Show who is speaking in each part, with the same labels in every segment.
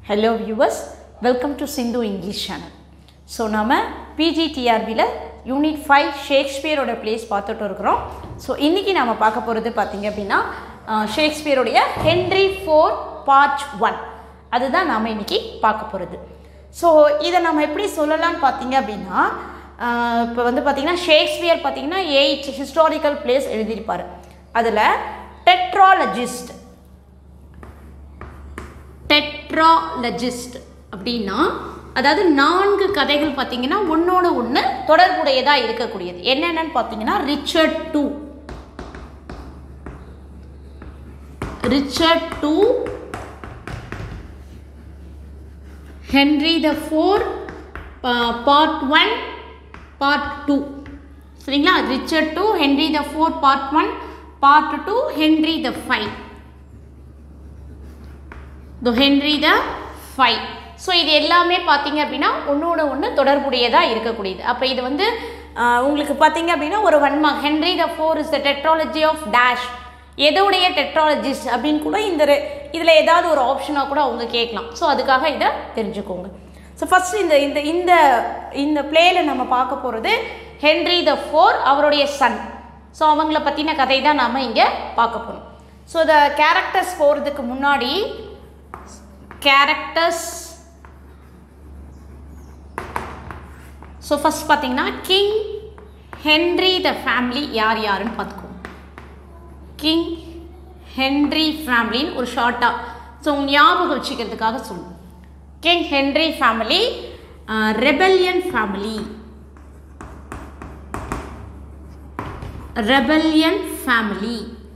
Speaker 1: hello viewers welcome to Sindhu English channel so நம்ம பிஜிடிஆர்பியில் unit five ஷேக்ஸ்பியரோட பிளேஸ் பார்த்துட்டு இருக்கிறோம் ஸோ இன்றைக்கி நம்ம பார்க்க போகிறது பார்த்தீங்க அப்படின்னா அஹ், ஷேக்ஸ்பியருடைய ஹென்ரி ஃபோர் பார்ட் ஒன் அதுதான் நாம் இன்றைக்கி பார்க்க போகிறது ஸோ இதை நம்ம எப்படி சொல்லலாம்னு பார்த்தீங்க அப்படின்னா இப்போ வந்து பார்த்தீங்கன்னா ஷேக்ஸ்பியர் பார்த்தீங்கன்னா எயிட் ஹிஸ்டாரிக்கல் பிளேஸ் எழுதியிருப்பார் அதில் டெட்ராலஜிஸ்ட் டெட்ராலஜிஸ்ட் அப்படின்னா அதாவது நான்கு கதைகள் பார்த்தீங்கன்னா ஒன்னோட ஒன்று தொடர்புடையதாக இருக்கக்கூடியது என்னென்னு பார்த்தீங்கன்னா Richard two Richard two Henry the four part one part two சரிங்களா Richard two Henry the four part one part two Henry the five the Henry the five so இது எல்லாமே பார்த்தீங்க அப்படின்னா ஒன்றோட ஒன்று தொடர்புடையதாக இருக்கக்கூடியது அப்போ இது வந்து ஆஹ், உங்களுக்கு பார்த்தீங்க அப்படின்னா ஒரு வன்மா Henry the four is the tetralogy of dash எதோடைய டெட்ராலஜிஸ்ட் அப்படின்னு கூட இந்த இதில் ஏதாவது ஒரு ஆப்ஷனாக கூட அவங்க கேட்கலாம் ஸோ அதுக்காக இதை தெரிஞ்சுக்கோங்க ஸோ ஃபஸ்ட் இந்த இந்த இந்த இந்த பிளேயில் நம்ம பார்க்க போகிறது ஹென்ரி த ஃபோர் அவருடைய சன் ஸோ அவங்கள பற்றின கதை தான் நாம் இங்கே பார்க்க போகிறோம் ஸோ த கேரக்டர்ஸ் போகிறதுக்கு முன்னாடி கேரக்டர்ஸ் ஸோ ஃபஸ்ட் பார்த்தீங்கன்னா கிங் ஹென்ரி த ஃபேமிலி யார் யாருன்னு பார்த்துக்கோங்க கிங் ஹென்ரி ஃபேமிலின்னு ஒரு ஷார்ட்டாக ஸோ ஞாபகம் வச்சுக்கிறதுக்காக சொல்லுவோம் king Henry family rebellion family rebellion family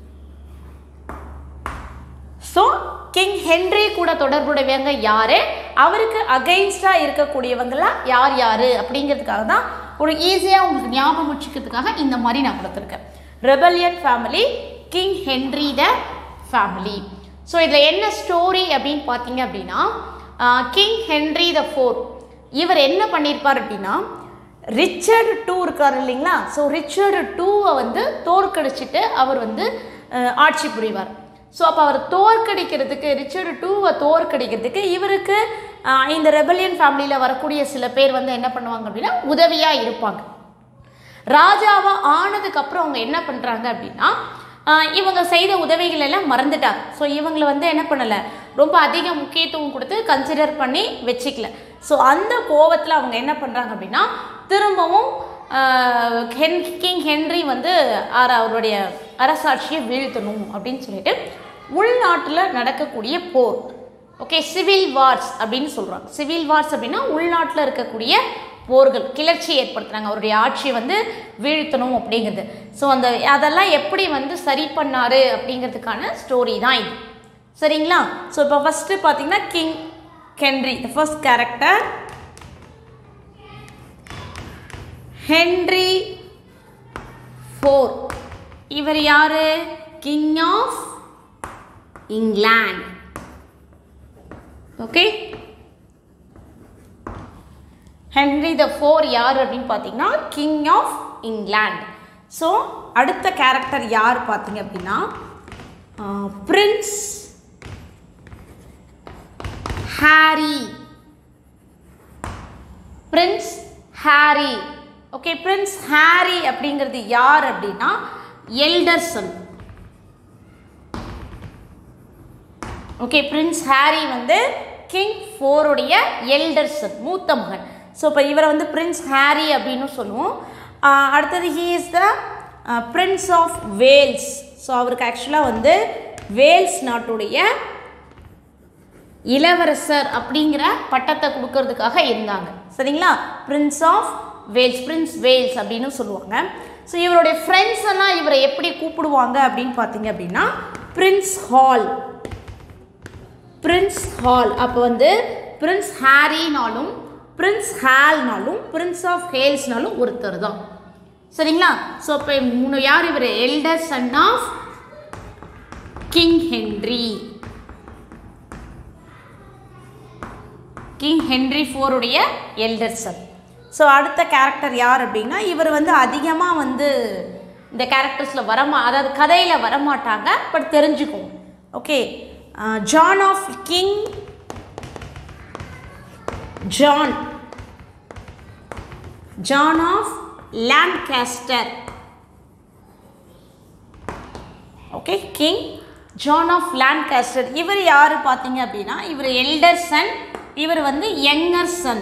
Speaker 1: so king Henry கூட தொடர்புடையவங்க யாரு அவருக்கு அகைன்ஸ்டாக இருக்கக்கூடியவங்களாம் யார் யார் அப்படிங்கிறதுக்காக தான் ஒரு ஈஸியாக உங்களுக்கு ஞாபகம் வச்சுக்கிறதுக்காக இந்த மாதிரி நான் கொடுத்துருக்கேன் rebellion family king Henry the family so இதில் என்ன ஸ்டோரி அப்படின்னு பார்த்தீங்க அப்படின்னா கிங் ஹென்ரி த ஃபோர் இவர் என்ன பண்ணியிருப்பார் அப்படின்னா ரிச்சர்டு டூ இருக்கார் இல்லைங்களா ஸோ ரிச்சர்டு டூவை வந்து தோற்கடிச்சிட்டு அவர் வந்து அஹ், ஆட்சி புரிவார் ஸோ அப்போ அவர் தோற்கடிக்கிறதுக்கு ரிச்சர்டு டூவை தோற்கடிக்கிறதுக்கு இவருக்கு அஹ், இந்த ரெபலியன் ஃபேமிலியில் வரக்கூடிய சில பேர் வந்து என்ன பண்ணுவாங்க அப்படின்னா உதவியாக இருப்பாங்க ராஜாவா ஆனதுக்கு அப்புறம் அவங்க என்ன பண்ணுறாங்க அப்படின்னா ஆஹ் இவங்க செய்த உதவிகள் எல்லாம் மறந்துட்டாங்க ஸோ இவங்களை வந்து என்ன பண்ணலை ரொம்ப அதிக முக்கியத்துவம் கொடுத்து கன்சிடர் பண்ணி வச்சுக்கல ஸோ அந்த கோவத்தில் அவங்க என்ன பண்ணுறாங்க அப்படின்னா திரும்பவும் ஆஹ் ஹென் கிங் ஹென்ரி வந்து ஆர- அவருடைய அரசாட்சியை வீழ்த்தணும் அப்படின்னு சொல்லிட்டு உள்நாட்டில் நடக்கக்கூடிய போர் ஓகே சிவில் வார்ஸ் அப்படின்னு சொல்கிறாங்க சிவில் வார்ஸ் அப்படின்னா உள்நாட்டில் இருக்கக்கூடிய போர்கள் கிளர்ச்சி ஏற்படுத்துனாங்க அவருடைய ஆட்சியை வந்து வீழ்த்தணும் அப்படிங்கிறது ஸோ அந்த அதெல்லாம் எப்படி வந்து சரி பண்ணாரு அப்படிங்கிறதுக்கான ஸ்டோரி தான் இது சரிங்களா ஸோ இப்போ ஃபஸ்ட்டு பார்த்தீங்கன்னா king Henry the first character Henry four இவர் யாரு king of England okay Henry the four யார் அப்படின்னு பார்த்தீங்கன்னா கிங் ஆஃப் இங்கிலாந்து ஸோ அடுத்த கேரக்டர் யார் பார்த்தீங்க அப்படின்னா prince Harry prince Harry okay prince Harry அப்படிங்கிறது யார் அப்படின்னா elder son okay prince Harry வந்து கிங் ஃபோருடைய எல்டர் சன் மூத்த மகன் ஸோ இப்போ இவரை வந்து பிரின்ஸ் ஹாரி அப்படின்னு சொல்லுவோம் ஆஹ் அடுத்தது he is the prince of Wales so அவருக்கு ஆக்சுவலாக வந்து வேல்ஸ் நாட்டுடைய இளவரசர் அப்படிங்கிற பட்டத்தை கொடுக்கறதுக்காக இருந்தாங்க சரிங்களா prince of Wales prince Wales அப்படின்னு சொல்லுவாங்க ஸோ இவருடைய ஃப்ரெண்ட்ஸ் எல்லாம் இவரை எப்படி கூப்பிடுவாங்க அப்படின்னு பார்த்தீங்க அப்படின்னா பிரின்ஸ் ஹால் பிரின்ஸ் ஹால் அப்போ வந்து பிரின்ஸ் ஹாரினாலும் பிரின்ஸ் ஹால்னாலும் பிரின்ஸ் ஆஃப் ஹேல்ஸ்னாலும் ஒருத்தர் தான் சரிங்களா ஸோ இப்போ மூணு யார் இவர் elder son of king Henry king Henry ஃபோருடைய எல்டர் சன் ஸோ அடுத்த கேரக்டர் யார் அப்படின்னா இவர் வந்து அதிகமாக வந்து இந்த கேரக்டர்ஸில் வரமா அதாவது கதையில் வரமாட்டாங்க பட் தெரிஞ்சுக்கும் okay John of king John John of Lancaster okay king John of Lancaster இவர் யார் பார்த்தீங்க அப்படின்னா இவர் எல்டர் சன் இவர் வந்து younger son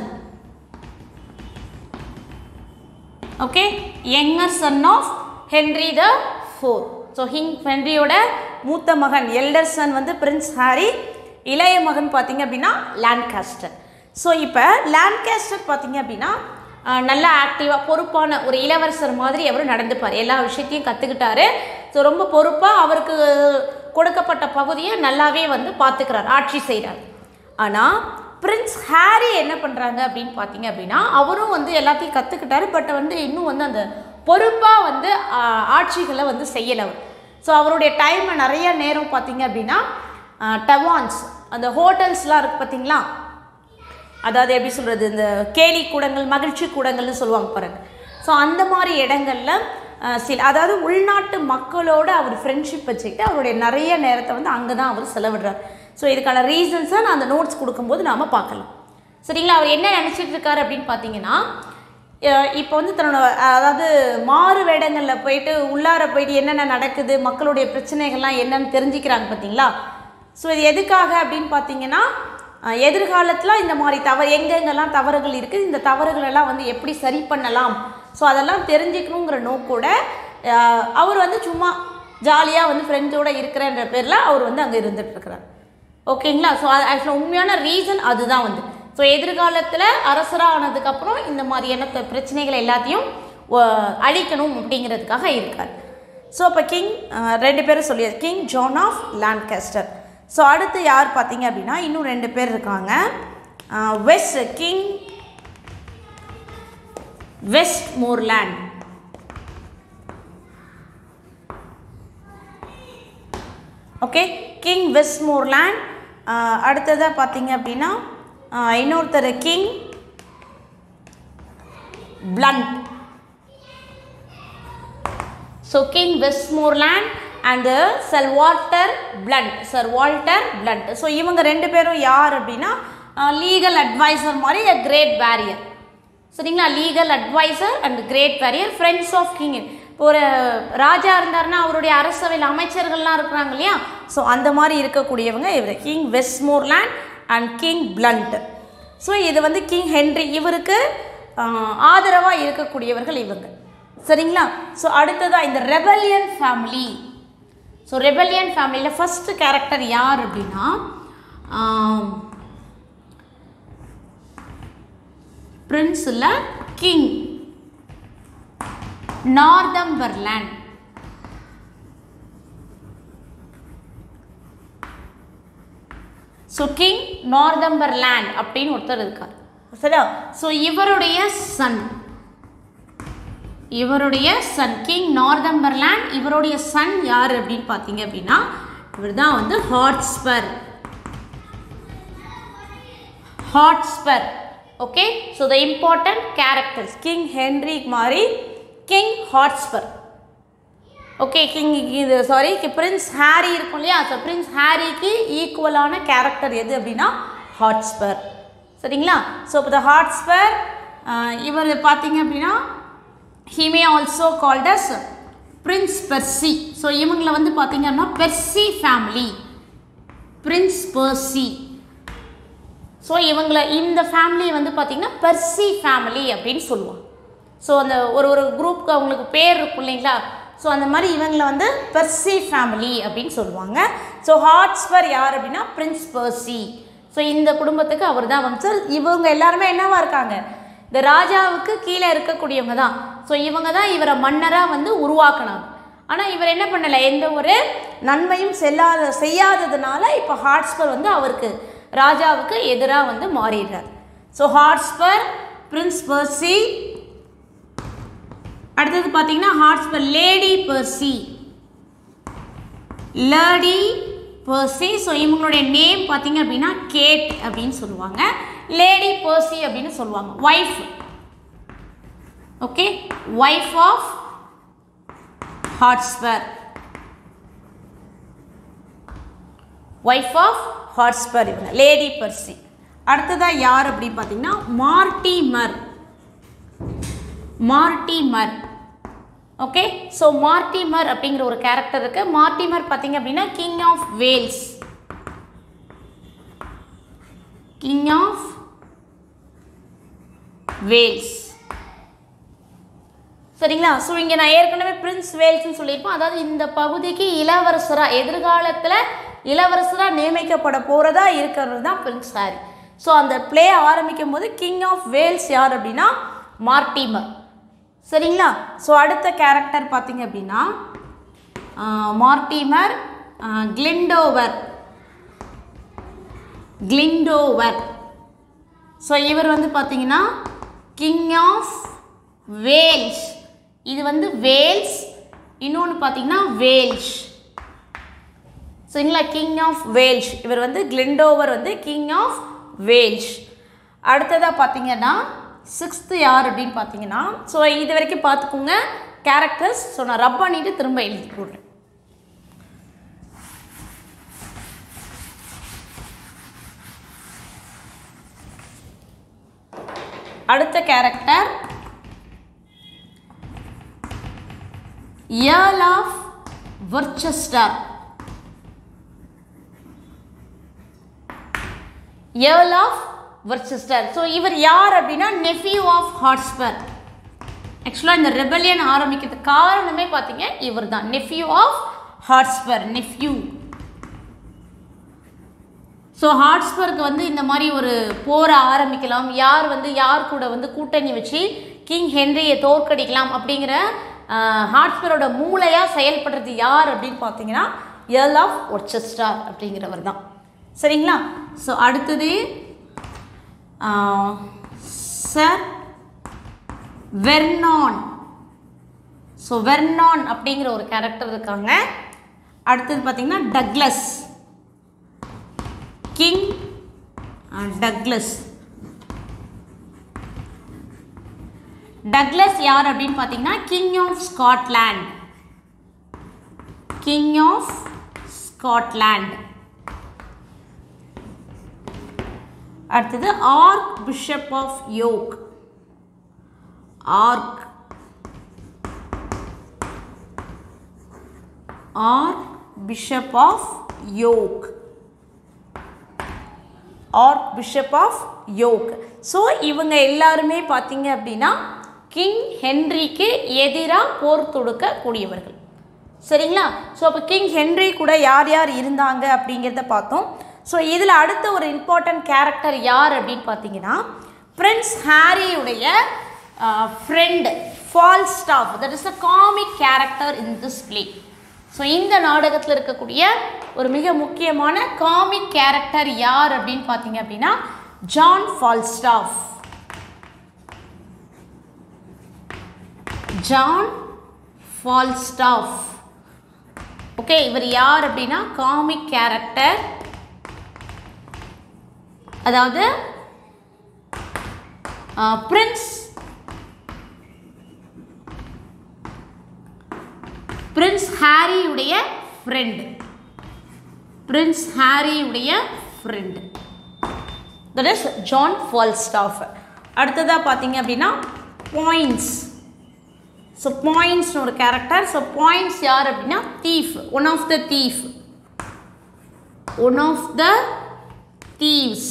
Speaker 1: okay younger son of Henry the four so ஹிங் ஹென்ரியோட மூத்த மகன் எல்டர் சன் வந்து பிரின்ஸ் ஹாரி இளைய மகன் பார்த்தீங்க அப்படின்னா லான்காஸ்டர் ஸோ இப்போ லான்காஸ்டர் பார்த்தீங்க அப்படின்னா அஹ், நல்லா ஆக்டிவாக பொறுப்பான ஒரு இளவரசர் மாதிரி அவர் நடந்துப்பார் எல்லா விஷயத்தையும் கற்றுக்கிட்டாரு ஸோ ரொம்ப பொறுப்பாக அவருக்கு கொடுக்கப்பட்ட பகுதியை நல்லாவே வந்து பார்த்துக்கிறார் ஆட்சி செய்கிறார் ஆனால் பிரின்ஸ் ஹாரி என்ன பண்ணுறாங்க அப்படின்னு பார்த்தீங்க அப்படின்னா அவரும் வந்து எல்லாத்தையும் கற்றுக்கிட்டாரு பட் வந்து இன்னும் வந்து அந்த பொறுப்பாக வந்து ஆஹ், ஆட்சிகளை வந்து செய்யலை அவர் ஸோ அவருடைய டைமை நிறைய நேரம் பார்த்தீங்க அப்படின்னா டவான்ஸ் அந்த ஹோட்டல்ஸ்லாம் இருக்குது பார்த்தீங்களா அதாவது எப்படி சொல்கிறது இந்த கேலி கூடங்கள் மகிழ்ச்சி கூடங்கள்னு சொல்லுவாங்க பாருங்க ஸோ அந்த மாதிரி இடங்கள்ல அஹ், சில அதாவது உள்நாட்டு மக்களோட அவர் ஃப்ரெண்ட்ஷிப் வச்சுக்கிட்டு அவருடைய நிறைய நேரத்தை வந்து அங்கே தான் அவர் செலவிடுறார் ஸோ இதுக்கான ரீசன்ஸை நான் அந்த நோட்ஸ் கொடுக்கும்போது நாம் பார்க்கலாம் சரிங்களா அவர் என்ன நினச்சிட்டு இருக்காரு அப்படின்னு பார்த்தீங்கன்னா அஹ், இப்போ வந்து தன்னோட அதாவது மாறு வேடங்களில் போயிட்டு உள்ளார போயிட்டு என்னென்ன நடக்குது மக்களுடைய பிரச்சனைகள்லாம் என்னன்னு தெரிஞ்சுக்கிறாங்க பார்த்தீங்களா ஸோ இது எதுக்காக அப்படின்னு பார்த்தீங்கன்னா அஹ், எதிர்காலத்தில் இந்த மாதிரி தவறு எங்கெங்கெல்லாம் தவறுகள் இருக்குது இந்த தவறுகளெல்லாம் வந்து எப்படி சரி பண்ணலாம் ஸோ அதெல்லாம் தெரிஞ்சுக்கணுங்கிற நோக்கோட அஹ், அவர் வந்து சும்மா ஜாலியாக வந்து ஃப்ரெண்ட்ஸோட இருக்கிறன்ற பேரில் அவர் வந்து அங்கே இருந்துட்டு இருக்கிறார் ஓகேங்களா ஸோ அது ஆக்சுவலாக உண்மையான ரீசன் அதுதான் வந்து ஸோ எதிர்காலத்தில் அரசராக ஆனதுக்கப்புறம் இந்த மாதிரியான த- பிரச்சனைகள் எல்லாத்தையும் அஹ், அழிக்கணும் அப்படிங்கிறதுக்காக இருக்கார் ஸோ அப்போ கிங் ரெண்டு பேரும் சொல்லியாரு king John of Lancaster so அடுத்து யார் பார்த்தீங்க அப்படின்னா இன்னும் ரெண்டு பேர் இருக்காங்க west king Westmoreland okay king Westmoreland அடுத்ததாக பார்த்தீங்க அப்படின்னா ஆஹ், இன்னொருத்தர் king Blunt so king Westmoreland and sir Walter Blunt sir Walter Blunt so இவங்க ரெண்டு பேரும் யார் அப்படின்னா லீகல் அட்வைசர் மாதிரி a கிரேட் பேரியர் சரிங்களா legal adviser and great barrier friends of king இப்போ ஒரு ராஜா இருந்தாருன்னா அவருடைய அரசவையில் அமைச்சர்கள்லாம் இருக்கிறாங்க இல்லையா ஸோ அந்த மாதிரி இருக்கக்கூடியவங்க இவர் king Westmoreland and king Blunt so இது வந்து கிங் ஹென்ரி இவருக்கு ஆதரவாக இருக்கக்கூடியவர்கள் இவங்க சரிங்களா ஸோ அடுத்ததாக இந்த ரெபல்லியன் ஃபேமிலி ஸோ ரெபல்லியன் ஃபேமிலியில் ஃபஸ்ட்டு கேரக்டர் யார் அப்படின்னா பிரின்ஸ் இல்லை king Northumberland so king Northumberland அப்படின்னு ஒருத்தர் இருக்கார் சரியா ஸோ இவருடைய சன் இவருடைய சன் கிங் நார்தம்பர்லேண்ட் இவருடைய சன் யார் அப்படின்னு பார்த்தீங்க அப்படின்னா இவர் தான் வந்து Hotspur Hotspur okay so the important characters king Henry மாதிரி கிங் ஹாட்ஸ்பர் ஓகே கிங் இது சாரி பிரின்ஸ் ஹாரி இருக்கும் இல்லையா ஸோ பிரின்ஸ் ஹாரிக்கு ஈக்குவலான கேரக்டர் எது அப்படின்னா ஹாட்ஸ்பர் சரிங்களா ஸோ இப்போ த ஹாட்ஸ்பர் இவர் பார்த்தீங்க அப்படின்னா he may also called as prince Percy so இவங்கள வந்து பார்த்தீங்கன்னா Percy family prince Percy so இவங்கள இந்த ஃபேமிலி வந்து பார்த்திங்கன்னா பெர்சி ஃபேமிலி அப்படின்னு சொல்லுவாங்க ஸோ அந்த ஒரு ஒரு குரூப்க்கு அவங்களுக்கு பேர் இருக்கும் இல்லைங்களா ஸோ அந்த மாதிரி இவங்கள வந்து பெர்சி ஃபேமிலி அப்படின்னு சொல்லுவாங்க ஸோ ஹாட்ஸ்பர் யார் அப்படின்னா பிரின்ஸ் பெர்சி ஸோ இந்த குடும்பத்துக்கு அவர் தான் வந்து இவங்க எல்லாருமே என்னவா இருக்காங்க இந்த ராஜாவுக்கு கீழே இருக்கக்கூடியவங்க தான் ஸோ இவங்க தான் இவரை மன்னராக வந்து உருவாக்கினாங்க ஆனால் இவர் என்ன பண்ணலை எந்த ஒரு நன்மையும் செல்லாத செய்யாததுனால இப்போ ஹாட்ஸ்பர் வந்து அவருக்கு ராஜாவுக்கு எதிராக வந்து மாறிடுறார் ஸோ ஹாட்ஸ்பர் பிரின்ஸ் பர்சி அடுத்தது பார்த்தீங்கன்னா Hotspur lady Percy lady Percy so இவங்களுடைய நேம் பார்த்தீங்க அப்படின்னா கேட் அப்படின்னு சொல்லுவாங்க லேடி பர்சி அப்படின்னு சொல்லுவாங்க wife okay wife of Hotspur wife of Hotspur இவங்க லேடி பர்சி அடுத்ததாக யார் அப்படின்னு பார்த்தீங்கன்னா Mortimer Mortimer okay so Mortimer அப்படிங்கிற ஒரு கேரக்டர் இருக்கு மார்டிமர் பார்த்தீங்க அப்படின்னா king of Wales king of Wales சரிங்களா ஸோ இங்கே நான் ஏற்கனவே பிரின்ஸ் வேல்ஸ்னு சொல்லியிருப்பேன் அதாவது இந்த பகுதிக்கு இளவரசராக எதிர்காலத்தில் இளவரசராக நியமிக்கப்பட போகிறதா இருக்கிறது தான் பிரின்ஸ் ஹாரி ஸோ அந்த ப்ளே ஆரம்பிக்கும் போது கிங் ஆஃப் வேல்ஸ் யார் அப்படின்னா மார்டிமர் சரிங்களா ஸோ அடுத்த கேரக்டர் பார்த்தீங்க அப்படின்னா மார்டிமர் கிளிண்டோவர் கிளிண்டோவர் ஸோ இவர் வந்து பார்த்தீங்கன்னா கிங் ஆஃப் வேல்ஸ் இது வந்து வேல்ஸ் இன்னொன்று பார்த்தீங்கன்னா வேல்ஸ் சரிங்களா கிங் ஆஃப் வேல்ஸ் இவர் வந்து கிளிண்டோவர் வந்து கிங் ஆஃப் வேல்ஸ் அடுத்ததாக பார்த்தீங்கன்னா சிக்ஸ்த்து யார் அப்படின்னு பார்த்தீங்கன்னா ஸோ இது வரைக்கும் பார்த்துக்கோங்க கேரக்டர்ஸ் ஸோ நான் ரப் பண்ணிட்டு திரும்ப எழுதி போடுறேன் அடுத்த character Earl of Worcester Earl of Worcester so இவர் யார் அப்படின்னா நெஃப்யூ ஆஃப் ஹாட்ஸ்பர் ஆக்சுவலாக இந்த ரெபலியன் ஆரம்பிக்கிறதுக்கு காரணமே பார்த்தீங்க இவர் தான் nephew of Hotspur nephew so ஹாட்ஸ்பர்க்கு வந்து இந்த மாதிரி ஒரு போரை ஆரம்பிக்கலாம் யார் வந்து யார் கூட வந்து கூட்டணி வச்சு கிங் ஹென்ரியை தோற்கடிக்கலாம் அப்படிங்கிற ஹாட்ஸ்பரோட மூளையாக செயல்படுறது யார் அப்படின்னு பார்த்தீங்கன்னா எர்ல் ஆஃப் ஒர்ச்செஸ்டார் அப்படிங்கிறவர் தான் சரிங்களா ஸோ அடுத்தது சார் வெர்னான் ஸோ வெர்னான் அப்படிங்கிற ஒரு கேரக்டர் இருக்காங்க அடுத்தது பார்த்தீங்கன்னா டக்லஸ் கிங் டக்லஸ் டக்லஸ் யார் அப்படின்னு பார்த்தீங்கன்னா king of Scotland king of Scotland அடுத்தது archbishop of York arch archbishop of York archbishop of York so இவங்க எல்லாருமே பார்த்தீங்க அப்படின்னா கிங் ஹென்ரிக்கு எதிராக போர் தொடுக்கக்கூடியவர்கள் சரிங்களா ஸோ அப்போ கிங் ஹென்ரி கூட யார் யார் இருந்தாங்க அப்படிங்கிறத பார்த்தோம் ஸோ இதில் அடுத்த ஒரு இம்பார்ட்டன்ட் கேரக்டர் யார் அப்படின்னு பார்த்தீங்கன்னா பிரின்ஸ் ஹாரியுடைய friend Falstaff that is a comic character in this play so இந்த நாடகத்தில் இருக்கக்கூடிய ஒரு மிக முக்கியமான காமிக் கேரக்டர் யார் அப்படின்னு பார்த்தீங்க அப்படின்னா John Falstaff John Falstaff okay இவர் யார் அப்படின்னா காமிக் கேரக்டர் அதாவது பிரின்ஸ் பிரின்ஸ் ஹாரியுடைய ஃப்ரெண்டு பிரின்ஸ் ஹாரியுடைய friend that is John Falstaff அடுத்ததாக பார்த்தீங்க அப்படின்னா பாயிண்ட்ஸ் ஸோ பாயிண்ட்ஸ்னு ஒரு கேரக்டர் ஸோ பாயிண்ட்ஸ் யார் அப்படின்னா thief one of the thief one of the thieves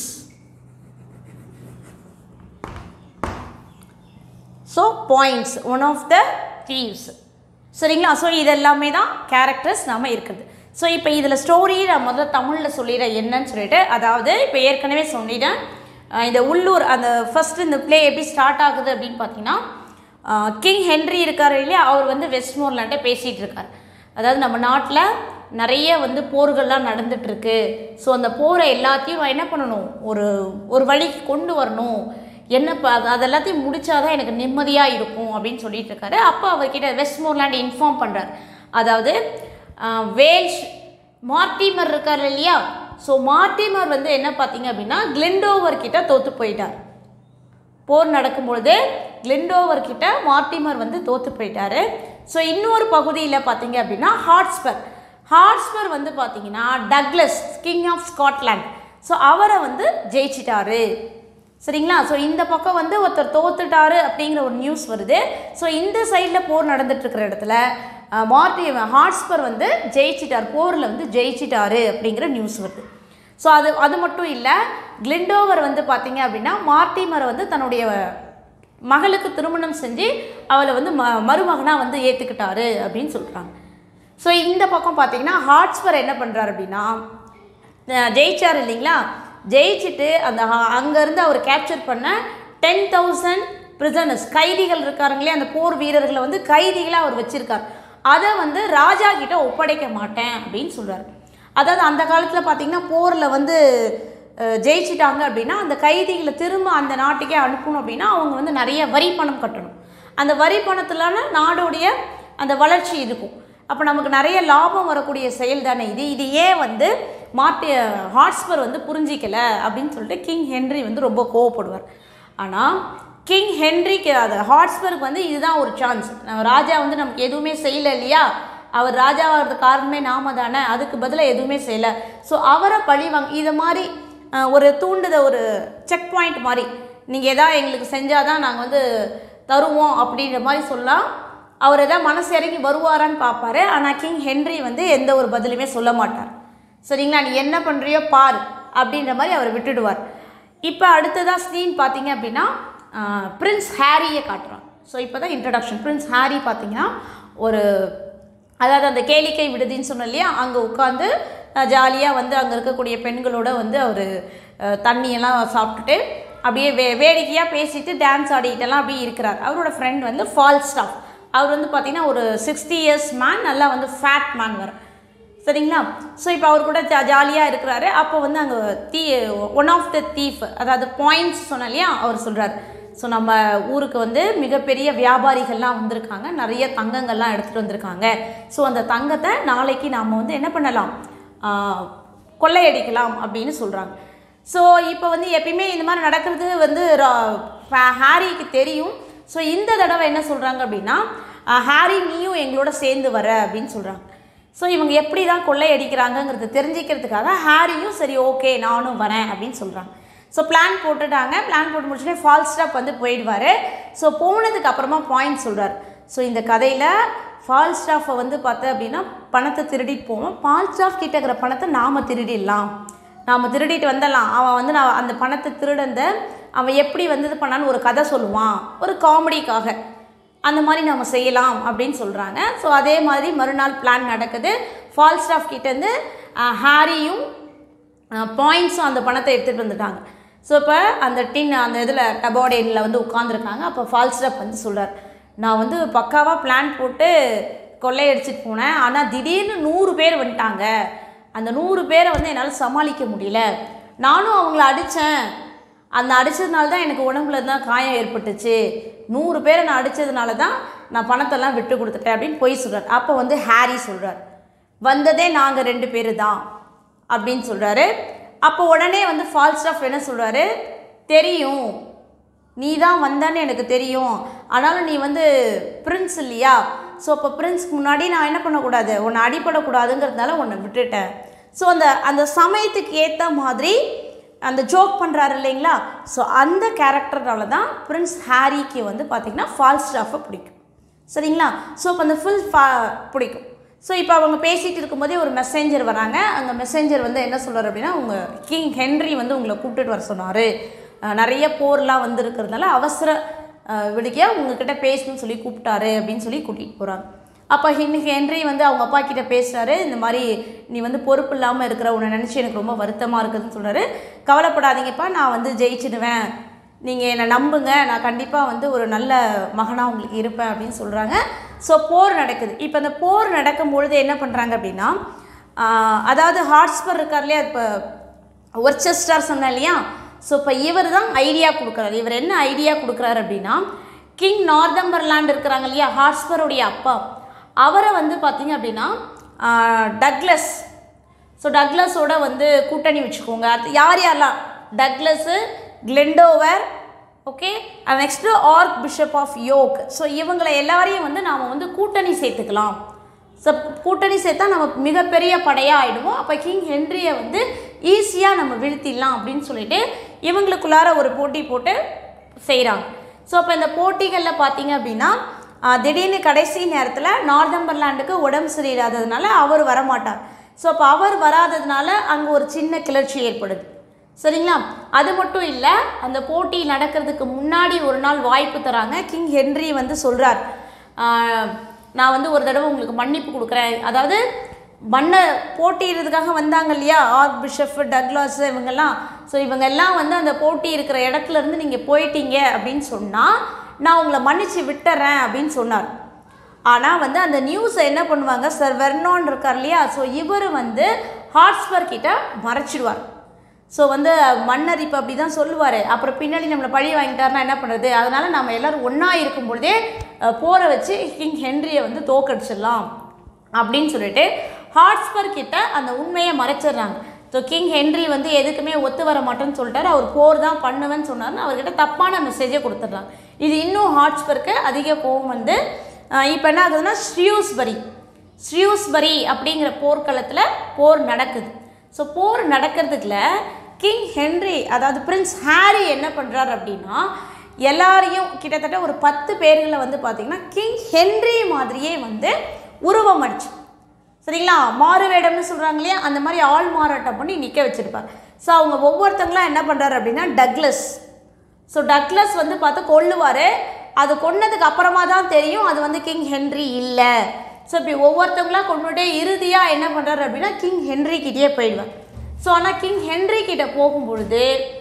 Speaker 1: so Poins one of the thieves சரிங்களா ஸோ இதெல்லாமே தான் கேரக்டர்ஸ் நம்ம இருக்குது ஸோ இப்போ இதில் ஸ்டோரி நான் முதல்ல தமிழில் சொல்லிடுறேன் என்னன்னு சொல்லிட்டு அதாவது இப்போ ஏற்கனவே சொல்லிட்டேன் அஹ் இந்த உள்ளூர் அந்த ஃபஸ்ட்டு இந்த ப்ளே எப்படி ஸ்டார்ட் ஆகுது அப்படின்னு பார்த்தீங்கன்னா கிங் ஹென்ரி இருக்கார் இல்லையா அவர் வந்து வெஸ்ட்மோர்லாண்டே பேசிகிட்டு இருக்கார் அதாவது நம்ம நாட்டில் நிறைய வந்து போர்கள்லாம் நடந்துட்டுருக்கு ஸோ அந்த போரை எல்லாத்தையும் என்ன பண்ணணும் ஒரு ஒரு வழிக்கு கொண்டு வரணும் என்ன இப்போ அது அது எல்லாத்தையும் முடிச்சாதான் எனக்கு நிம்மதியாக இருக்கும் அப்படின்னு சொல்லிட்டு இருக்காரு அப்போ அவர்கிட்ட வெஸ்ட்மோர்லாண்ட் இன்ஃபார்ம் பண்ணுறார் அதாவது ஆஹ், வேல்ஷ் மார்டிமர் இருக்கார் இல்லையா ஸோ மார்டிமர் வந்து என்ன பார்த்தீங்க அப்படின்னா கிளிண்டோவர் கிட்ட தோற்று போயிட்டார் போர் நடக்கும்பொழுது கிளிண்டோவர் கிட்ட மார்டிமர் வந்து தோற்று போயிட்டாரு ஸோ இன்னொரு பகுதியில் பார்த்தீங்க அப்படின்னா ஹாட்ஸ்பர் ஹாட்ஸ்பர் வந்து பார்த்தீங்கன்னா Douglas king of Scotland so அவரை வந்து ஜெயிச்சிட்டாரு சரிங்களா ஸோ இந்த பக்கம் வந்து ஒருத்தர் தோத்துட்டாரு அப்படிங்கிற ஒரு நியூஸ் வருது ஸோ இந்த சைடில் போர் நடந்துட்டு இருக்கிற இடத்துல அஹ், மார்டி ஹாட்ஸ்பர் வந்து ஜெயிச்சிட்டார் போரில் வந்து ஜெயிச்சிட்டாரு அப்படிங்கிற நியூஸ் வருது ஸோ அது அது மட்டும் இல்லை கிளிண்டோவர் வந்து பார்த்தீங்க அப்படின்னா மார்டிமரை வந்து தன்னுடைய மகளுக்கு திருமணம் செஞ்சு அவளை வந்து ம மருமகனாக வந்து ஏற்றுக்கிட்டாரு அப்படின்னு சொல்கிறாங்க ஸோ இந்த பக்கம் பார்த்தீங்கன்னா ஹாட்ஸ்பர் என்ன பண்ணுறாரு அப்படின்னா அஹ் ஜெயிச்சார் இல்லைங்களா ஜெயிச்சுட்டு அந்த ஹா- அங்கேருந்து அவர் கேப்சர் பண்ண டென் தௌசண்ட் பிரிசனர்ஸ் கைதிகள் இருக்காருங்களே அந்த போர் வீரர்களை வந்து கைதிகளாக அவர் வச்சிருக்கார் அதை வந்து ராஜா கிட்ட ஒப்படைக்க மாட்டேன் அப்படின்னு சொல்றாரு அதாவது அந்த காலத்தில் பார்த்தீங்கன்னா போரில் வந்து அஹ், ஜெயிச்சிட்டாங்க அப்படின்னா அந்த கைதிகளை திரும்ப அந்த நாட்டுக்கே அனுப்பணும் அப்படின்னா அவங்க வந்து நிறைய வரி பணம் கட்டணும் அந்த வரி பணத்திலான நாடோடைய அந்த வளர்ச்சி இருக்கும் அப்போ நமக்கு நிறைய லாபம் வரக்கூடிய செயல் தானே இது இது ஏன் வந்து மாட்டு ஹாட்ஸ்பர் வந்து புரிஞ்சிக்கல அப்படின்னு சொல்லிட்டு கிங் ஹென்றி வந்து ரொம்ப கோவப்படுவார் ஆனால் கிங் ஹென்ரிக்கு அது ஹாட்ஸ்பர்க்கு வந்து இதுதான் ஒரு சான்ஸ் ராஜா வந்து நமக்கு எதுவுமே செய்யலை இல்லையா அவர் ராஜாவாகிறது காரணமே நாம தானே அதுக்கு பதிலாக எதுவுமே செய்யலை ஸோ அவரை பழி வாங்க இதை மாதிரி அஹ், ஒரு தூண்டுத ஒரு செக் பாயிண்ட் மாதிரி நீங்கள் எதாவது எங்களுக்கு செஞ்சால் தான் நாங்கள் வந்து தருவோம் அப்படின்ற மாதிரி சொல்லலாம் அவர் எதாவது மனசு இறங்கி வருவாரான்னு பார்ப்பாரு ஆனால் கிங் ஹென்றி வந்து எந்த ஒரு பதிலுமே சொல்ல மாட்டார் சரிங்களா நீ என்ன பண்ணுறியோ பார் அப்படின்ற மாதிரி அவர் விட்டுடுவார் இப்போ அடுத்ததாக சீன் பார்த்தீங்க அப்படின்னா பிரின்ஸ் ஹாரியை காட்டுறான் ஸோ இப்போ தான் இன்ட்ரடக்ஷன் பிரின்ஸ் ஹாரி பார்த்தீங்கன்னா ஒரு அதாவது அந்த கேளிக்கை விடுதின்னு சொன்னோம் இல்லையா அங்கே உட்காந்து ஜாலியாக வந்து அங்கே இருக்கக்கூடிய பெண்களோட வந்து அவர் தண்ணியெல்லாம் சாப்பிட்டுட்டு அப்படியே வே வேடிக்கையாக பேசிட்டு டான்ஸ் ஆடிக்கிட்டெல்லாம் அப்படியே இருக்கிறார் அவரோட ஃப்ரெண்ட் வந்து ஃபால் ஸ்டாஃப் அவர் வந்து பார்த்தீங்கன்னா ஒரு சிக்ஸ்டி இயர்ஸ் மேன் நல்லா வந்து ஃபேட் மேன் வர சரிங்களா ஸோ இப்போ அவர் கூட ஜா ஜாலியாக இருக்கிறாரு அப்போ வந்து அங்கே the one of the thief அதாவது பாயிண்ட்ஸ் சொன்னேன் இல்லையா அவர் சொல்கிறார் ஸோ நம்ம ஊருக்கு வந்து மிகப்பெரிய வியாபாரிகள்லாம் வந்திருக்காங்க நிறைய தங்கங்கள்லாம் எடுத்துகிட்டு வந்திருக்காங்க ஸோ அந்த தங்கத்தை நாளைக்கு நாம் வந்து என்ன பண்ணலாம் ஆஹ், கொள்ளையடிக்கலாம் அப்படின்னு சொல்கிறாங்க ஸோ இப்போ வந்து எப்பயுமே இந்த மாதிரி நடக்கிறது வந்து ரா- ஹா- ஹாரிக்கு தெரியும் ஸோ இந்த தடவை என்ன சொல்கிறாங்க அப்படின்னா ஆஹ், ஹாரி நீயும் எங்களோட சேர்ந்து வர அப்படின்னு சொல்கிறாங்க ஸோ இவங்க எப்படி தான் கொள்ளையடிக்கிறாங்கங்கிறத தெரிஞ்சுக்கிறதுக்காக ஹாரியும் சரி ஓகே நானும் வரேன் அப்படின்னு சொல்கிறாங்க ஸோ பிளான் போட்டுட்டாங்க பிளான் போட்டு முடிச்சுட்டு ஃபால் ஸ்டாப் வந்து போயிடுவார் ஸோ போனதுக்கு அப்புறமா பாயிண்ட் சொல்கிறார் ஸோ இந்த கதையில் ஃபால் ஸ்டாஃபை வந்து பார்த்த அப்படின்னா பணத்தை திருடிட்டு போவோம் ஃபால் ஸ்டாஃப் கிட்ட இருக்கிற பணத்தை நாம் திருடிடலாம் நாம் திருடிட்டு வந்துடலாம் அவன் வந்து நான் அந்த பணத்தை திருடந்த அவன் எப்படி வந்து இது பண்ணான்னு ஒரு கதை சொல்லுவான் ஒரு காமெடிக்காக அந்த மாதிரி நம்ம செய்யலாம் அப்படின்னு சொல்கிறாங்க ஸோ அதே மாதிரி மறுநாள் பிளான் நடக்குது ஃபால் ஸ்டாஃப் கிட்டேருந்து ஹாரியும் பாயிண்ட்ஸும் அந்த பணத்தை எடுத்துகிட்டு வந்துட்டாங்க ஸோ இப்போ அந்த டின் அந்த இதில் டபாடேனில் வந்து உட்காந்துருக்காங்க அப்போ ஃபால் ஸ்டாஃப் வந்து சொல்கிறார் நான் வந்து பக்காவாக பிளான் போட்டு கொள்ளையடிச்சிட்டு போனேன் ஆனால் திடீர்னு நூறு பேர் வந்துட்டாங்க அந்த நூறு பேரை வந்து என்னால் சமாளிக்க முடியல நானும் அவங்கள அடித்தேன் அந்த அடித்ததுனால தான் எனக்கு உடம்புல தான் காயம் ஏற்பட்டுச்சு நூறு பேரை நான் அடித்ததுனால தான் நான் பணத்தெல்லாம் விட்டு கொடுத்துட்டேன் அப்படின்னு பொய் சொல்கிறார் அப்போ வந்து ஹாரி சொல்கிறார் வந்ததே நாங்கள் ரெண்டு பேர் தான் அப்படின்னு சொல்கிறாரு அப்போ உடனே வந்து ஃபால்ஸ் ஆஃப் என்ன சொல்கிறாரு தெரியும் நீ தான் வந்தான்னு எனக்கு தெரியும் ஆனாலும் நீ வந்து பிரின்ஸ் இல்லையா ஸோ அப்போ பிரின்ஸ்க்கு முன்னாடி நான் என்ன பண்ணக்கூடாது உன்னை அடிபடக்கூடாதுங்கிறதுனால உன்னை விட்டுட்டேன் ஸோ அந்த அந்த சமயத்துக்கு ஏற்ற மாதிரி அந்த ஜோக் பண்ணுறாரு இல்லைங்களா ஸோ அந்த கேரக்டர்னால தான் பிரின்ஸ் ஹாரிக்கு வந்து பார்த்திங்கன்னா ஃபால்ஸ் ஸ்டாஃபை பிடிக்கும் சரிங்களா ஸோ அப்போ அந்த ஃபுல் ஃபா பிடிக்கும் ஸோ இப்போ அவங்க பேசிகிட்டு இருக்கும்போதே ஒரு மெசேஞ்சர் வராங்க அந்த மெசேஞ்சர் வந்து என்ன சொல்றாரு அப்படின்னா உங்கள் கிங் ஹென்றி வந்து உங்களை கூப்பிட்டுட்டு வர சொன்னார் நிறைய போர்லாம் வந்து இருக்கிறதுனால அவசர விடுக்கையாக உங்ககிட்ட பேசணும்னு சொல்லி கூப்பிட்டாரு அப்படின்னு சொல்லி கூட்டிகிட்டு போகிறாங்க அப்போ இன்னைக்கு ஹென்றி வந்து அவங்க அப்பா கிட்ட பேசுகிறாரு இந்த மாதிரி நீ வந்து பொறுப்பு இல்லாமல் இருக்கிற உன்னை நினச்சி எனக்கு ரொம்ப வருத்தமாக இருக்குதுன்னு சொல்கிறாரு கவலைப்படாதீங்கப்பா நான் வந்து ஜெயிச்சிடுவேன் நீங்கள் என்னை நம்புங்க நான் கண்டிப்பாக வந்து ஒரு நல்ல மகனாக உங்களுக்கு இருப்பேன் அப்படின்னு சொல்கிறாங்க ஸோ போர் நடக்குது இப்போ அந்த போர் நடக்கும் பொழுது என்ன பண்ணுறாங்க அப்படின்னா ஆஹ், அதாவது ஹாட்ஸ்பர் இருக்கார் இல்லையா இப்போ ஒர்ச்செஸ்டர் சொன்னேன் இல்லையா ஸோ இப்போ இவர் தான் ஐடியா கொடுக்குறாரு இவர் என்ன ஐடியா கொடுக்குறாரு அப்படின்னா கிங் நார்தம்பர்லாண்ட் இருக்கிறாங்க இல்லையா ஹாட்ஸ்பருடைய அப்பா அவரை வந்து பார்த்தீங்க அப்படின்னா ஆஹ், டக்ளஸ் ஸோ டக்ளஸோட வந்து கூட்டணி வச்சுக்கோங்க அது யார் யாரெல்லாம் Douglas Glendower okay next archbishop of York so இவங்களை எல்லாரையும் வந்து நாம் வந்து கூட்டணி சேர்த்துக்கலாம் ஸோ கூட்டணி சேர்த்தா நம்ம மிகப்பெரிய படையாக ஆயிடுவோம் அப்போ கிங் ஹென்ரியை வந்து ஈஸியாக நம்ம வீழ்த்திடலாம் அப்படின்னு சொல்லிட்டு இவங்களுக்குள்ளார ஒரு போட்டி போட்டு செய்கிறாங்க ஸோ அப்போ இந்த போட்டிகளில் பார்த்தீங்க அப்படின்னா ஆஹ், திடீர்னு கடைசி நேரத்தில் நார்தம்பர்லாண்டுக்கு உடம்பு சரியில்லாததுனால அவர் வரமாட்டார் ஸோ அப்போ அவர் வராததுனால அங்கே ஒரு சின்ன கிளர்ச்சி ஏற்படுது சரிங்களா அது மட்டும் இல்லை அந்த போட்டி நடக்கிறதுக்கு முன்னாடி ஒரு நாள் வாய்ப்பு தராங்க கிங் ஹென்றி வந்து சொல்கிறார் நான் வந்து ஒரு தடவை உங்களுக்கு மன்னிப்பு கொடுக்குறேன் அதாவது மன்ன போட்டியிடுறதுக்காக வந்தாங்க இல்லையா ஆர் பிஷப் டக்லாஸ் இவங்கெல்லாம் ஸோ இவங்க எல்லாம் வந்து அந்த போட்டி இருக்கிற இடத்துல இருந்து நீங்கள் போயிட்டீங்க அப்படின்னு சொன்னால் நான் உங்களை மன்னிச்சு விட்டுறேன் அப்படின்னு சொன்னார் ஆனால் வந்து அந்த நியூஸை என்ன பண்ணுவாங்க சார் வெர்னான் இருக்கார் இல்லையா ஸோ இவர் வந்து ஹாட்ஸ்பர் கிட்ட மறைச்சிடுவார் ஸோ வந்து மன்னர் இப்போ அப்படி தான் சொல்லுவார் அப்புறம் பின்னாடி நம்மளை பழி வாங்கிட்டாருன்னா என்ன பண்ணுறது அதனால் நம்ம எல்லோரும் ஒன்றா இருக்கும் பொழுதே அஹ், போரை வச்சு கிங் ஹென்ரியை வந்து தோக்கடிச்சிடலாம் அப்படின்னு சொல்லிட்டு ஹாட்ஸ்பர் கிட்ட அந்த உண்மையை மறைச்சிடுறாங்க ஸோ கிங் ஹென்றி வந்து எதுக்குமே ஒத்து வர மாட்டேன்னு சொல்லிட்டாரு அவர் போர் தான் பண்ணுவேன்னு சொன்னார்னு அவர்கிட்ட தப்பான மெசேஜை கொடுத்துட்றாங்க இது இன்னும் ஹாட்ஸ்பருக்கு அதிக கோவம் வந்து இப்போ என்ன ஆகுதுன்னா ஸ்ரியூஸ்பரி ஸ்ரியூஸ்பரி அப்படிங்கிற போர்க்களத்தில் போர் நடக்குது ஸோ போர் நடக்கிறதுக்குள்ள கிங் ஹென்றி அதாவது பிரின்ஸ் ஹாரி என்ன பண்ணுறாரு அப்படின்னா எல்லாரையும் கிட்டத்தட்ட ஒரு பத்து பேர்களை வந்து பார்த்திங்கன்னா கிங் ஹென்றி மாதிரியே வந்து உருவம் அடிச்சு சரிங்களா மாறு வேடம்னு சொல்கிறாங்க இல்லையா அந்த மாதிரி ஆள் மாறாட்டம் பண்ணி நிற்க வச்சிருப்பார் ஸோ அவங்க ஒவ்வொருத்தங்களாம் என்ன பண்ணுறாரு அப்படின்னா டக்லஸ் ஸோ டக்லஸ் வந்து பார்த்து கொல்லுவார் அது கொன்னதுக்கு அப்புறமா தான் தெரியும் அது வந்து கிங் ஹென்றி இல்லை ஸோ இப்படி ஒவ்வொருத்தவங்களாம் கொண்டுட்டே இறுதியாக என்ன பண்ணுறாரு அப்படின்னா கிங் ஹென்றி கிட்டேயே போயிடுவார் ஸோ ஆனால் கிங் ஹென்றி கிட்ட போகும்பொழுது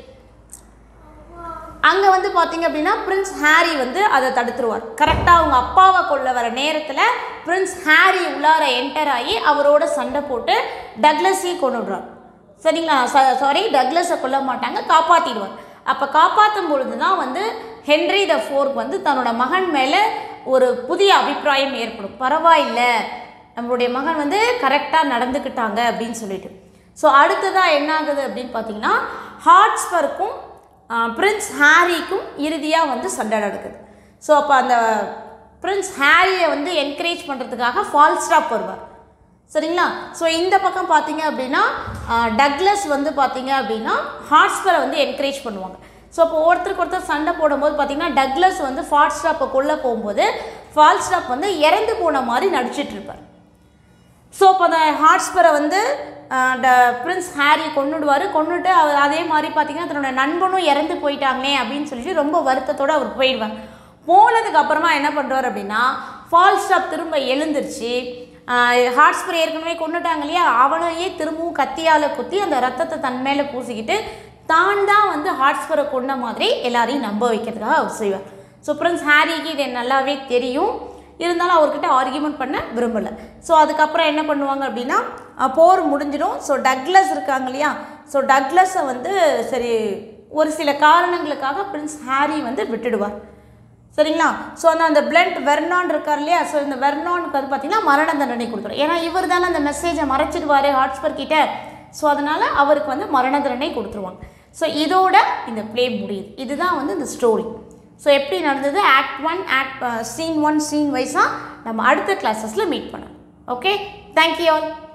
Speaker 1: அங்கே வந்து பார்த்தீங்க அப்படின்னா பிரின்ஸ் ஹாரி வந்து அதை தடுத்துருவார் கரெக்டாக அவங்க அப்பாவை கொல்ல வர நேரத்தில் பிரின்ஸ் ஹாரி உள்ளார என்டர் ஆகி அவரோட சண்டை போட்டு டக்லஸையும் கொண்டு விடுறார் சரிங்களா சாரி டக்லஸை கொல்ல மாட்டாங்க காப்பாற்றிடுவார் அப்போ காப்பாற்றும் பொழுது தான் வந்து ஹென்ரி த ஃபோர்க் வந்து தன்னோட மகன் மேலே ஒரு புதிய அபிப்பிராயம் ஏற்படும் பரவாயில்லை நம்மளுடைய மகன் வந்து கரெக்டாக நடந்துக்கிட்டாங்க அப்படின்னு சொல்லிட்டு ஸோ அடுத்ததாக என்ன ஆகுது அப்படின்னு பார்த்தீங்கன்னா ஹாட்ஸ்பர்க்கும் பிரின்ஸ் ஹாரிக்கும் இறுதியாக வந்து சண்டை நடக்குது ஸோ அப்போ அந்த பிரின்ஸ் ஹாரியை வந்து என்கரேஜ் பண்ணுறதுக்காக ஃபால்ஸ்டாப் வருவார் சரிங்களா ஸோ இந்த பக்கம் பார்த்தீங்க அப்படின்னா ஆஹ், டக்லஸ் வந்து பார்த்தீங்க அப்படின்னா ஹாட்ஸ்பரை வந்து என்கரேஜ் பண்ணுவாங்க ஸோ அப்போ ஒருத்தருக்கு ஒருத்தர் சண்டை போடும்போது பார்த்தீங்கன்னா டக்லஸ் வந்து ஃபால்ஸ்டாப்பை கொல்ல போகும்போது ஃபால்ஸ்டாப் வந்து இறந்து போன மாதிரி நடிச்சிட்டு இருப்பார் ஸோ இப்போ அந்த ஹாட்ஸ்பரை வந்து ஆஹ், ட பிரின்ஸ் ஹாரி கொன்னுடுவார் கொன்னுட்டு அவர் அதே மாதிரி பார்த்தீங்கன்னா தன்னோட நண்பனும் இறந்து போயிட்டாங்களே அப்படின்னு சொல்லிட்டு ரொம்ப வருத்தத்தோடு அவர் போயிடுவார் போனதுக்கு அப்புறமா என்ன பண்ணுறார் அப்படின்னா ஃபால்ஸ்டாப் திரும்ப எழுந்திருச்சு ஹாட்ஸ்பர் ஏற்கனவே கொண்டுட்டாங்க இல்லையா அவனையே திரும்பவும் கத்தியால் குத்தி அந்த ரத்தத்தை தன் மேலே பூசிக்கிட்டு தான் தான் வந்து ஹாட்ஸ்பரை கொண்ட மாதிரி எல்லாரையும் நம்ப வைக்கிறதுக்காக அவர் செய்வார் ஸோ பிரின்ஸ் ஹாரிக்கு இது நல்லாவே தெரியும் இருந்தாலும் அவர்கிட்ட ஆர்கியூமெண்ட் பண்ண விரும்பலை ஸோ அதுக்கப்புறம் என்ன பண்ணுவாங்க அப்படின்னா அஹ், போர் முடிஞ்சிடும் ஸோ டக்லஸ் இருக்காங்க இல்லையா ஸோ டக்லஸை வந்து சரி ஒரு சில காரணங்களுக்காக பிரின்ஸ் ஹாரி வந்து விட்டுடுவார் சரிங்களா ஸோ அந்த அந்த பிளண்ட் வெர்னான் இருக்கார் இல்லையா ஸோ இந்த வெர்னானுக்கு வந்து பார்த்தீங்கன்னா மரண தண்டனை கொடுத்துரும் ஏன்னா இவர் தானே அந்த மெசேஜை மறைச்சிடுவார் ஹாட்ஸ்பர் கிட்ட ஸோ அதனால் அவருக்கு வந்து மரண தண்டனை கொடுத்துருவாங்க ஸோ இதோட இந்த ப்ளே முடியுது இதுதான் வந்து இந்த ஸ்டோரி ஸோ எப்படி நடந்தது act one act scene one scene வைஸாக நம்ம அடுத்த கிளாஸஸில் மீட் பண்ணலாம் ஓகே தேங்க்யூ ஆல்